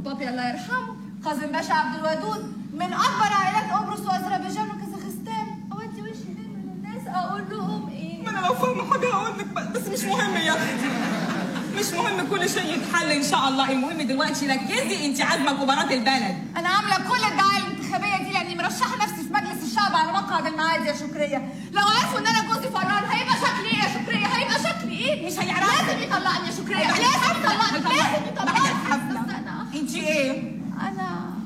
وبابي الله يرحمه قاسم باشا عبد الودود من اكبر عائلات قبرص واذربيجان وكازاخستان اودي وشي فين من الناس اقول لهم ايه ما انا لو فاهمه حاجه هقول لك بس بس مش مهم يا اختي مش مهم كل شيء يتحل ان شاء الله المهم دلوقتي ركزي انت عازمه كبارات البلد انا عامله كل الدعايه الانتخابيه دي لاني مرشحه نفسي في مجلس الشعب على مقعد المعاد يا شكريه لو عرفوا ان انا جوزي فران هيبقى شكلي ايه يا شكريه هيبقى شكلي ايه مش هيعرفوا. لازم يطلقني يا شكريه بعد لازم الحفلة. يطلقني لازم بعد يطلقني الحفلة. بس انا انت ايه انا